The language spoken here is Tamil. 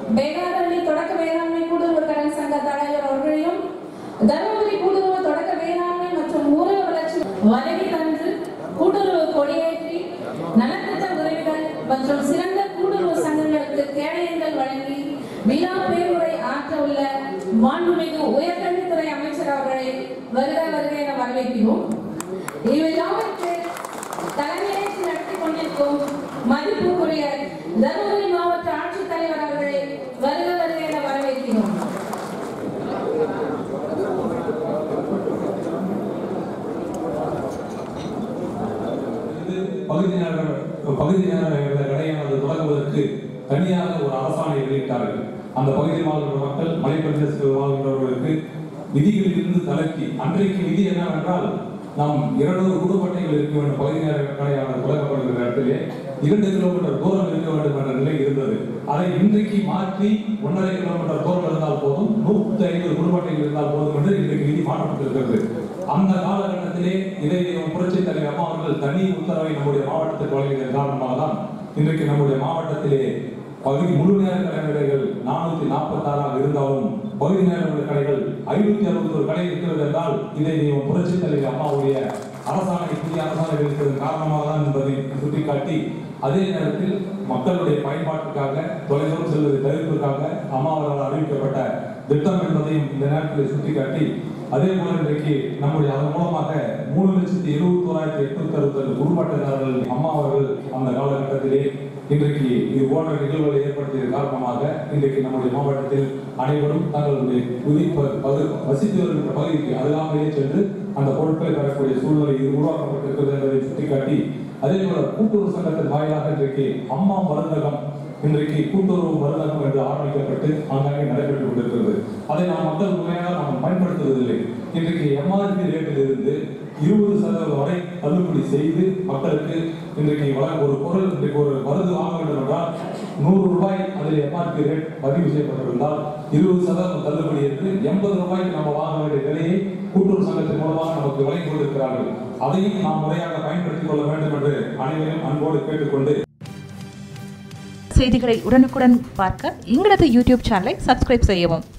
பேகாரள்ளி தொடக்க வேளாண்மை கூட்டுறவு கடன் சங்க தலைவர் அவர்களையும் தருமபுரி கூட்டுறவு தொடக்க வேளாண்மை மற்றும் ஊரக வளர்ச்சி வருகை தந்து கூட்டுறவு கொடியேற்றி நலத்திட்ட உதவிகள் மற்றும் சிறந்த கூட்டுறவு சங்கங்களுக்கு கேடயங்கள் வழங்கி விழா பேருரை ஆற்ற உள்ள மாண்புமிகு உயர்கல்வித்துறை அமைச்சர் அவர்களை வருக வருக என வரவேற்கிறோம் இவ்விழாவிற்கு தலைமையேற்று நடத்தி கொண்டிருக்கும் மதிப்புக்குரிய தருமபுரி மாவட்ட ஆட்சித்தலைவர் அவர்களை வருக வருக என வரவேற்கிறோம் இது பகுதி நேர பகுதி நேர கடையானது தொடங்குவதற்கு தனியாக ஒரு அரசாணை வெளியிட்டார்கள் அந்த பகுதியில் வாழ்கின்ற மக்கள் மலைப்பிரதேசத்தில் வாழ்கின்றவர்களுக்கு விதிகளில் இருந்து தளர்த்தி அன்றைக்கு விதி என்னவென்றால் நாம் இருநூறு குடும்பட்டைகள் இருக்க வேண்டும் பகுதி நேர கடையானது தொடங்கப்படுகிற இடத்திலே இரண்டு கிலோமீட்டர் தூரம் இருக்க வேண்டும் என்ற நிலை இருந்தது அதை இன்றைக்கு மாற்றி ஒன்றரை கிலோமீட்டர் தூரம் இருந்தால் போதும் நூத்தி ஐம்பது குடும்பட்டைகள் இருந்தால் போதும் என்று இன்றைக்கு விதி மாற்றப்பட்டிருக்கிறது அந்த காலகட்டத்திலே இதை புரட்சி தலைவர் அம்மா அவர்கள் தனி உத்தரவை நம்முடைய மாவட்டத்தில் வழங்கியதன் காரணமாக தான் இன்றைக்கு நம்முடைய மாவட்டத்திலே பகுதி முழு நேர கடைகள் நானூத்தி நாற்பத்தி ஆறாக இருந்தாலும் பகுதி நேர கடைகள் ஐநூத்தி அறுபத்தி ஒரு கடை இருக்கிறது என்றால் இதை புரட்சி தலைவர் அம்மாவுடைய அரசாணை புதிய அரசாணை இருக்கிறதன் காரணமாக தான் என்பதை சுட்டிக்காட்டி அதே நேரத்தில் மக்களுடைய பயன்பாட்டுக்காக தொலைதூரம் செல்வதை தவிர்ப்பதற்காக அம்மா அவர்களால் அறிவிக்கப்பட்ட திட்டம் என்பதையும் இந்த நேரத்தில் சுட்டிக்காட்டி அதே போல இன்றைக்கு நம்முடைய அதன் மூலமாக மூணு லட்சத்தி எழுபத்தி ஓராயிரத்தி எட்நூத்தி அறுபத்தி ரெண்டு குடும்பத்தினர்கள் அம்மா அவர்கள் அந்த காலகட்டத்திலே இன்றைக்கு இது போன்ற நிகழ்வுகளை ஏற்படுத்தியதன் காரணமாக இன்றைக்கு நம்முடைய மாவட்டத்தில் அனைவரும் தங்களுடைய புதி ப- பகு- வசித்து வருகின்ற பகுதிக்கு அருகாமையிலே சென்று அந்த பொருட்களை பெறக்கூடிய சூழ்நிலை இது உருவாக்கப்பட்டிருக்கிறது என்பதை சுட்டிக்காட்டி அதே போல கூட்டுறவு சங்கத்தின் வாயிலாக இன்றைக்கு அம்மா மருந்தகம் இன்றைக்கு கூட்டுறவு மருந்தகம் என்று ஆரம்பிக்கப்பட்டு ஆங்காங்கே நடைபெற்றுக் கொண்டிருக்கிறது அதை நாம் மக்கள் முறையாக நாம் பயன்படுத்துவதில்லை இன்றைக்கு எம்ஆர்பி ரேட்டில் இருந்து இருபது சதவீதம் வரை தள்ளுபடி செய்து மக்களுக்கு இன்றைக்கு வழங்க ஒரு பொருள் இன்றைக்கு ஒரு மருந்து வாங்க வேண்டும் என்றால் நூறு ரூபாய் அதில் எம்ஆர்பி ரேட் பதிவு செய்யப்பட்டிருந்தால் இருபது சதவீதம் தள்ளுபடி என்று எண்பது ரூபாய்க்கு நம்ம வாங்க வேண்டிய விலையை கூட்டுறவு சங்கத்தின் மூலமாக நமக்கு வழங்கி கொண்டிருக்கிறார்கள் அதையும் நாம் முறையாக பயன்படுத்திக் கொள்ள வேண்டும் என்று அனைவரையும் அன்போடு கேட்டுக்கொண்டு செய்திகளை உடனுக்குடன் பார்க்க எங்களது யூடியூப் சேனலை சப்ஸ்கிரைப் செய்யவும்